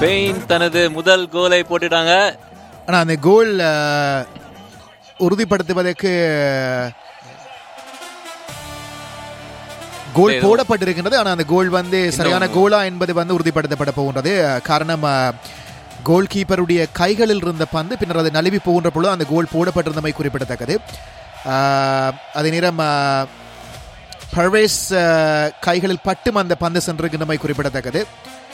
Spain தனது முதல் கோலை போட்டுட்டாங்க ஆனா அந்த கோல் அஹ், உறுதிப்படுத்துவதற்கு கோல் ஏதோ- போடப்பட்டிருக்கின்றது ஆனா அந்த கோல் வந்து சரியான கோலா என்பது வந்து உறுதிப்படுத்தப்பட போகின்றது அஹ், காரணம் கோல் கீப்பருடைய கைகளில் இருந்த பந்து பின்னர் அது நழுவி போகின்ற பொழுது அந்த கோல் போடப்பட்டிருந்தமை குறிப்பிடத்தக்கது அஹ், அதே நேரம் அஹ், பர்வேஸ் அஹ், கைகளில் பட்டும் அந்த பந்து சென்றிருக்கின்றமை குறிப்பிடத்தக்கது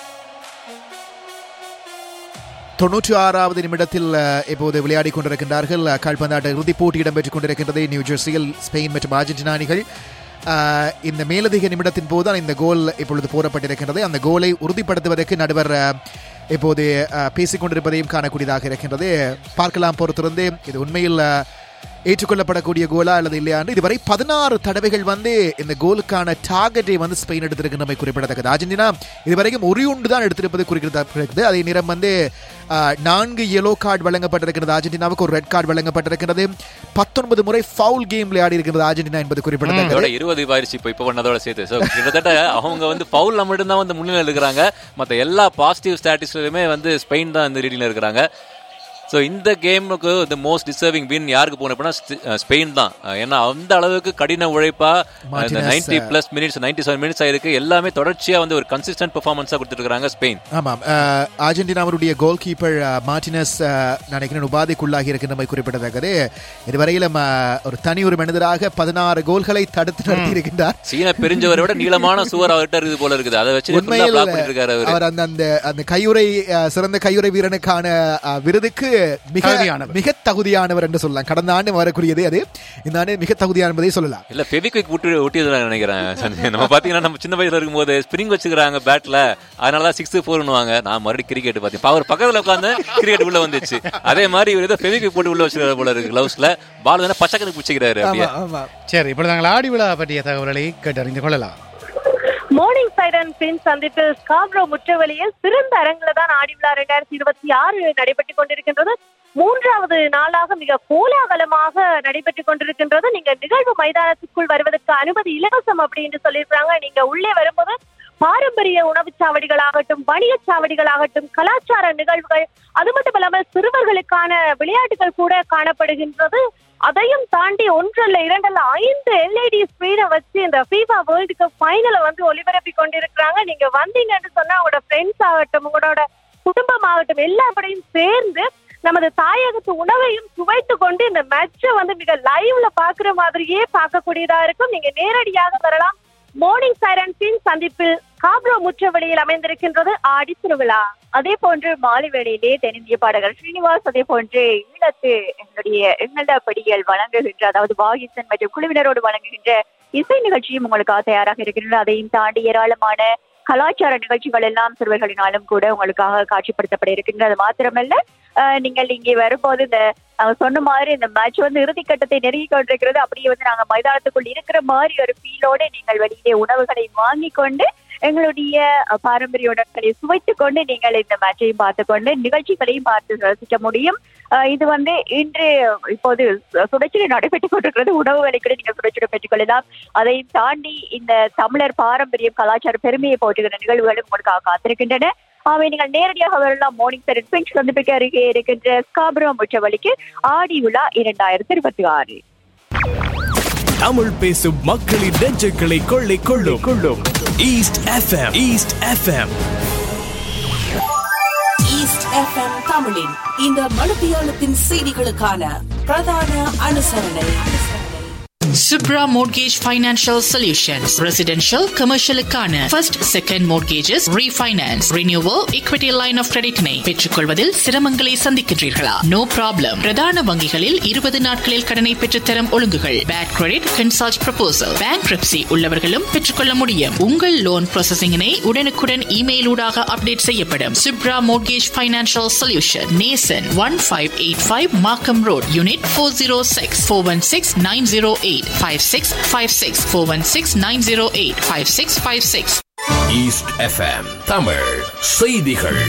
தொன்னூற்றி ஆறாவது நிமிடத்தில் அஹ், இப்போது விளையாடி கொண்டிருக்கின்றார்கள் அஹ், கால்பந்தாட்ட இறுதிப் போட்டி இடம்பெற்றுக் கொண்டிருக்கின்றது நியூ ஜெர்சியில் ஸ்பெயின் மற்றும் அர்ஜென்டினா அணிகள் அஹ், இந்த மேலதிக நிமிடத்தின் போது தான் இந்த கோல் இப்பொழுது போடப்பட்டிருக்கின்றது அந்த கோலை உறுதிப்படுத்துவதற்கு நடுவர் அஹ், இப்போது அஹ், பேசிக் கொண்டிருப்பதையும் காணக்கூடியதாக இருக்கின்றது பார்க்கலாம் பொறுத்திருந்து இது உண்மையில் அஹ், ஏற்றுக்கொள்ளப்படக்கூடிய கோலா அல்லது இல்லையான்னு இதுவரை பதினாறு தடவைகள் வந்து இந்த கோலுக்கான டார்கெட்டை வந்து ஸ்பெயின் எடுத்திருக்கின்றமை குறிப்பிடத்தக்கது அர்ஜென்டினா இதுவரைக்கும் ஒரு ஒன்று தான் எடுத்திருப்பது குறிப்பிடத்தக்கது அதே நேரம் வந்து ஆஹ், நான்கு எல்லோ கார்டு வழங்கப்பட்டிருக்கிறது அர்ஜென்டினாவுக்கு ஒரு ரெட் கார்டு வழங்கப்பட்டிருக்கிறது பத்தொன்பது முறை ஃபவுல் கேம் விளையாடி இருக்கிறது அர்ஜென்டினா என்பது குறிப்பிடத்தக்கது இதோட இருபது ஆயிடுச்சு இப்போ இப்போ பண்ணதோட சேர்த்து ஸோ கிட்டத்தட்ட அவங்க வந்து ஃபவுல்ல மட்டும்தான் வந்து முன்னிலையில் இருக்கிறாங்க மற்ற எல்லா பாசிட்டிவ் ஸ்டாட்டிஸ்லையுமே வந்து ஸ்பெயின் தான் இந்த ரீடிங்கில் இருக்கிறாங்க ஸோ இந்த கேமுக்கு இந்த மோஸ்ட் டிசர்விங் வின் யாருக்கு போகணும் அப்படின்னா ஸ்பெயின் தான் ஏன்னா அந்த அளவுக்கு கடின உழைப்பா இந்த Martinez, ninety plus minutes ninety seven minutes ஆயிருக்கு எல்லாமே தொடர்ச்சியா வந்து ஒரு கன்சிஸ்டன்ட் பெர்ஃபார்மன்ஸாக கொடுத்துட்டு இருக்காங்க ஸ்பெயின் ஆமாம் அஹ், அர்ஜென்டினாவுடைய கோல் கீப்பர் அஹ், மார்டினஸ் அஹ், நினைக்கிறேன் உபாதைக்குள்ளாகி இருக்கின்றமை குறிப்பிடத்தக்கது இதுவரையிலும் அஹ், ஒரு தனி ஒரு மனிதராக பதினாறு கோல்களை தடுத்து நடத்தி இருக்கின்றார் சீன பெருஞ்சவரை விட நீளமான சுவர் அவர்கிட்ட இருக்குது போல இருக்குது அதை வச்சு உண்மையில் பிளாக் பண்ணிட்டு இருக்காரு அவரு அவர் அந்த அந்த அந்த கையுறை அஹ், சிறந்த கையுறை வீரனுக்கான அஹ், விருதுக்கு மிக தகுதியானவர். மிக தகுதியானவர் என்று சொல்லலாம் கடந்த ஆண்டு வரக்கூடியது அது இந்த ஆண்டு மிக தகுதியானதை சொல்லலாம் இல்ல ஃபெவிக்விக் விட்டு ஒட்டியது நினைக்கிறேன் சஞ்சய். நம்ம பாத்தீங்கன்னா நம்ம சின்ன வயசுல இருக்கும்போது ஸ்ப்ரிங் வச்சுக்கிறாங்க பேட்ல அதனாலதான் சிக்ஸ் ஃபோர்னுவாங்க நான் மறுபடியும் கிரிக்கெட் பார்த்தேன் அவர் பக்கத்துல உட்காந்து கிரிக்கெட் உள்ள வந்துச்சு அதே மாதிரி இவர் ஏதோ ஃபெவிக்விக் போட்டு உள்ள வச்சுக்கிறாரு போல இருக்கு கிளவுஸ்ல பால் தானே பச்சக்கனுக்கு பிடிச்சிக்கிறாரு அப்படியே ஆமா சரி இப்பொழுது நாங்கள் ஆடி விழா பற்றிய தகவல்களை கேட்டறிந்து கொள்ளலாம் மார்னிங் சைடன் பின் சந்திப்பு ஸ்காப்ரோ முற்றவெளியில் சிறந்த அரங்குல தான் ஆடி விழா ரெண்டாயிரத்தி இருபத்தி ஆறு நடைபெற்றுக் கொண்டிருக்கின்றது மூன்றாவது நாளாக மிக கோலாகலமாக நடைபெற்றுக் கொண்டிருக்கின்றது நீங்க நிகழ்வு மைதானத்துக்குள் வருவதற்கு அனுமதி இலவசம் அப்படின்னு சொல்லியிருக்காங்க நீங்க உள்ளே வரும்போது பாரம்பரிய உணவுச் சாவடிகளாகட்டும் வணிகச் சாவடிகளாகட்டும் கலாச்சார நிகழ்வுகள் அது மட்டும் இல்லாமல் சிறுவர்களுக்கான விளையாட்டுகள் கூட காணப்படுகின்றது அதையும் தாண்டி ஒன்றல்ல இரண்டல்ல ஐந்து எல்இடி ஸ்கிரீனை வச்சு இந்த ஃபீஃபா வேர்ல்டு கப் ஃபைனலை வந்து ஒளிபரப்பி கொண்டிருக்கிறாங்க நீங்க வந்தீங்கன்னு சொன்னா உங்களோட ஃப்ரெண்ட்ஸ் ஆகட்டும் உங்களோட குடும்பம் ஆகட்டும் எல்லாப்படையும் சேர்ந்து நமது தாயகத்து உணவையும் சுவைத்து கொண்டு இந்த மேட்சை வந்து மிக லைவ்ல பாக்குற மாதிரியே பார்க்கக்கூடியதா இருக்கும் நீங்க நேரடியாக வரலாம் மார்னிங் சைரன் பின் சந்திப்பில் காப்ரோ முற்றவெளியில் அமைந்திருக்கின்றது ஆடி திருவிழா அதே போன்று மாலை வேளையிலே தென்னிந்திய பாடகர் ஸ்ரீனிவாஸ் அதே போன்று ஈழத்து எங்களுடைய எங்கள படிகள் வழங்குகின்ற அதாவது வாகிசன் மற்றும் குழுவினரோடு வழங்குகின்ற இசை நிகழ்ச்சியும் உங்களுக்காக தயாராக இருக்கின்றன அதையும் தாண்டி ஏராளமான கலாச்சார நிகழ்ச்சிகள் எல்லாம் சிறுவர்களினாலும் கூட உங்களுக்காக காட்சிப்படுத்தப்பட இருக்கின்றது அது மாத்திரமல்ல அஹ், நீங்கள் இங்கே வரும்போது இந்த நாங்க சொன்ன மாதிரி இந்த மேட்ச் வந்து இறுதிக்கட்டத்தை நெருங்கி கொண்டிருக்கிறது அப்படியே வந்து நாங்க மைதானத்துக்குள் இருக்கிற மாதிரி ஒரு ஃபீலோட நீங்கள் வெளியிலே உணவுகளை வாங்கி கொண்டு எங்களுடைய அஹ், பாரம்பரிய உணவுகளை சுவைத்துக் கொண்டு நீங்கள் இந்த மேட்சையும் பார்த்து கொண்டு நிகழ்ச்சிகளையும் பார்த்து ரசிக்க முடியும் அஹ், இது வந்து இன்று இப்போது சுடச்சிட நடைபெற்றுக் கொண்டிருக்கிறது உணவுகளை கூட நீங்கள் சுடச்சிட பெற்றுக் கொள்ளலாம் அதை தாண்டி இந்த தமிழர் பாரம்பரியம் கலாச்சார பெருமையை போற்றுகிற நிகழ்வுகளும் உங்களுக்காக காத்திருக்கின்றன அவை நீங்கள் நேரடியாக வரலாம் மார்னிங் செரட் பிங்க் சந்திப்புக்கு அருகே இருக்கின்ற ஸ்காபுரோ முற்றவழிக்கு ஆடி விழா இரண்டாயிரத்தி இருபத்தி ஆறு தமிழ் பேசும் மக்களின் நெஞ்சுகளை கொள்ளை கொள்ளும் கொள்ளும் East FM East FM East FM தமிழின் இந்த மணித்தியாலத்தின் செய்திகளுக்கான பிரதான அனுசரணை Subra Mortgage Financial Solutions. Residential, commercial க்கான first, second mortgages, refinance, renewal, equity line of credit னை பெற்றுக்கொள்வதில் சிரமங்களை சந்திக்கின்றீர்களா நோ ப்ராப்ளம் பிரதான வங்கிகளில் இருபது நாட்களில் கடனை பெற்றுத்தரும் ஒழுங்குகள் bad credit consult proposal bankruptcy உள்ளவர்களும் பெற்றுக்கொள்ள முடியும் உங்கள் லோன் ப்ராசஸிங்கினை உடனுக்குடன் இமெயில் ஊடாக அப்டேட் செய்யப்படும் Subra Mortgage Financial Solution நேசன் one five eight five Markham road unit four zero six four one six nine zero eight five six five six four one six nine zero eight five six five six East FM Tamil செய்திகள்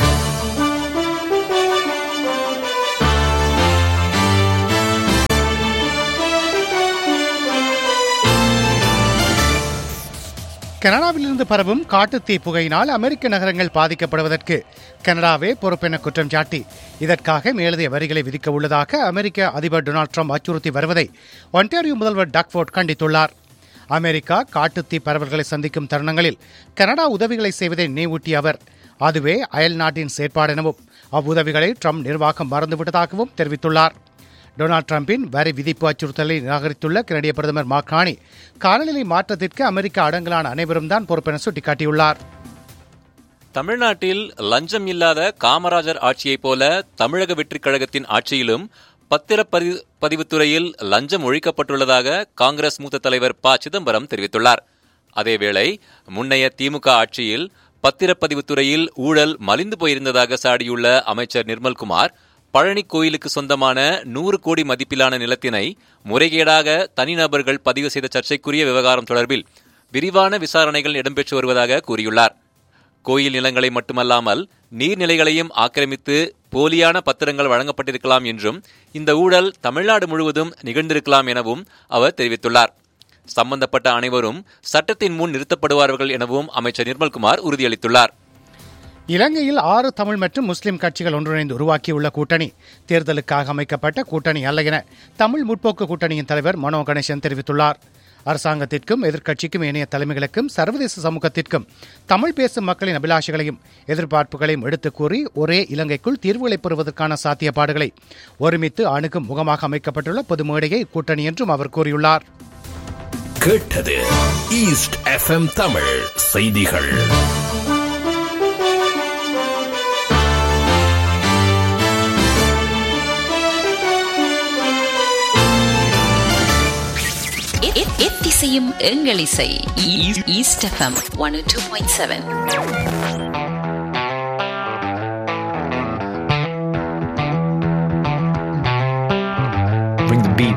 கனடாவிலிருந்து பரவும் காட்டுத்தீ புகையினால் அமெரிக்க நகரங்கள் பாதிக்கப்படுவதற்கு கனடாவே பொறுப்பென குற்றம் சாட்டி இதற்காக மேலதிக வரிகளை விதிக்க உள்ளதாக அமெரிக்க அதிபர் டொனால்ட் ட்ரம்ப் அச்சுறுத்தி வருவதை ஒன்டாரியோ முதல்வர் டக்ஃபோர்ட் கண்டித்துள்ளார் அமெரிக்கா காட்டுத்தீ பரவல்களை சந்திக்கும் தருணங்களில் கனடா உதவிகளை செய்வதை நினைவூட்டிய அவர் அதுவே அயல் நாட்டின் செயற்பாடு எனவும் அவ்வுதவிகளை ட்ரம்ப் நிர்வாகம் மறந்துவிட்டதாகவும் தெரிவித்துள்ளார் டொனால்ட் ட்ரம்பின் வரி விதிப்பு அச்சுறுத்தலை நிராகரித்துள்ள கனடிய பிரதமர் மாக்கானி காலநிலை மாற்றத்திற்கு அமெரிக்க அடங்கலான அனைவரும் தான் பொறுப்பென சுட்டிக்காட்டியுள்ளார் தமிழ்நாட்டில் லஞ்சம் இல்லாத காமராஜர் ஆட்சியைப் போல தமிழக வெற்றிக் கழகத்தின் ஆட்சியிலும் பத்திரப்பதிவு பதிவுத்துறையில் லஞ்சம் ஒழிக்கப்பட்டுள்ளதாக காங்கிரஸ் மூத்த தலைவர் ப சிதம்பரம் தெரிவித்துள்ளார் அதேவேளை முன்னைய திமுக ஆட்சியில் பத்திரப்பதிவுத்துறையில் ஊழல் மலிந்து போயிருந்ததாக சாடியுள்ள அமைச்சர் நிர்மல்குமார் பழனி கோயிலுக்கு சொந்தமான நூறு கோடி மதிப்பிலான நிலத்தினை முறைகேடாக தனிநபர்கள் பதிவு செய்த சர்ச்சைக்குரிய விவகாரம் தொடர்பில் விரிவான விசாரணைகள் இடம்பெற்று வருவதாக கூறியுள்ளார் கோயில் நிலங்களை மட்டுமல்லாமல் நீர்நிலைகளையும் ஆக்கிரமித்து போலியான பத்திரங்கள் வழங்கப்பட்டிருக்கலாம் என்றும் இந்த ஊழல் தமிழ்நாடு முழுவதும் நிகழ்ந்திருக்கலாம் எனவும் அவர் தெரிவித்துள்ளார் சம்பந்தப்பட்ட அனைவரும் சட்டத்தின் முன் நிறுத்தப்படுவார்கள் எனவும் அமைச்சர் நிர்மல்குமார் உறுதியளித்துள்ளார் இலங்கையில் ஆறு தமிழ் மற்றும் முஸ்லிம் கட்சிகள் ஒன்றிணைந்து உருவாக்கியுள்ள கூட்டணி தேர்தலுக்காக அமைக்கப்பட்ட கூட்டணி அல்ல என தமிழ் முற்போக்கு கூட்டணியின் தலைவர் மனோ கணேசன் தெரிவித்துள்ளார் அரசாங்கத்திற்கும் எதிர்க்கட்சிக்கும் ஏனைய தலைமைகளுக்கும் சர்வதேச சமூகத்திற்கும் தமிழ் பேசும் மக்களின் அபிலாஷைகளையும் எதிர்பார்ப்புகளையும் எடுத்துக் கூறி ஒரே இலங்கைக்குள் தீர்வுகளை பெறுவதற்கான சாத்தியப்பாடுகளை ஒருமித்து அணுகும் முகமாக அமைக்கப்பட்டுள்ள பொது மேடையை கூட்டணி என்றும் அவர் கூறியுள்ளார் கேட்டது ஈஸ்ட் எஃப்எம் தமிழ் செய்திகள் எத்திசையும் எங்கள் இசை East FM one two point seven